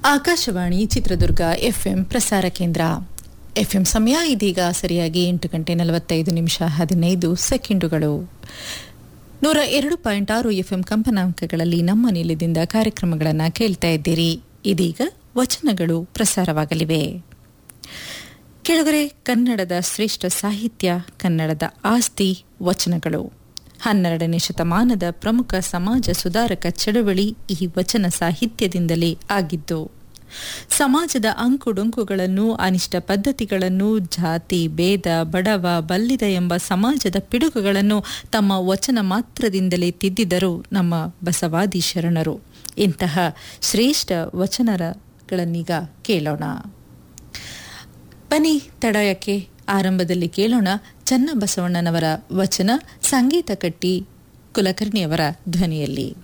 Akashvani Chitradurga FM ಪ್ರಸಾರ ಕೇಂದ್ರ FM ಸಮಯ ಇದೀಗ ಸರಿಯಾಗಿ ಎಂಟು ಗಂಟೆ ನಲವತ್ತೈದು ನಿಮಿಷ ಹದಿನೈದು ಸೆಕೆಂಡುಗಳು ನೂರ ಎರಡು ಪಾಯಿಂಟ್ ಆರು ಎಫ್ಎಂ ಕಂಪನಾಂಕಗಳಲ್ಲಿ ನಮ್ಮ ನಿಲಯದಿಂದ ಕಾರ್ಯಕ್ರಮಗಳನ್ನು ಕೇಳ್ತಾ ಇದ್ದೀರಿ ಇದೀಗ ವಚನಗಳು ಪ್ರಸಾರವಾಗಲಿವೆ ಕೆಳಗರೆ ಕನ್ನಡದ ಶ್ರೇಷ್ಠ ಸಾಹಿತ್ಯ ಕನ್ನಡದ ಆಸ್ತಿ ವಚನಗಳು ಹನ್ನೆರಡನೇ ಶತಮಾನದ ಪ್ರಮುಖ ಸಮಾಜ ಸುಧಾರಕ ಚಳವಳಿ ಈ ವಚನ ಸಾಹಿತ್ಯದಿಂದಲೇ ಆಗಿದ್ದು ಸಮಾಜದ ಅಂಕುಡೊಂಕುಗಳನ್ನು ಅನಿಷ್ಟ ಪದ್ಧತಿಗಳನ್ನು ಜಾತಿ ಭೇದ ಬಡವ ಬಲ್ಲಿದ ಎಂಬ ಸಮಾಜದ ಪಿಡುಗುಗಳನ್ನು ತಮ್ಮ ವಚನ ಮಾತ್ರದಿಂದಲೇ ತಿದ್ದಿದರು ನಮ್ಮ ಬಸವಾದಿ ಶರಣರು ಇಂತಹ ಶ್ರೇಷ್ಠ ವಚನಗಳನ್ನೀಗ ಕೇಳೋಣ ಬನ್ನಿ ತಡಯಕ್ಕೆ ಆರಂಭದಲ್ಲಿ ಕೇಳೋಣ ಚನ್ನಬಸವಣ್ಣನವರ ವಚನ ಸಂಗೀತ ಕಟ್ಟಿ ಕುಲಕರ್ಣಿಯವರ ಧ್ವನಿಯಲ್ಲಿ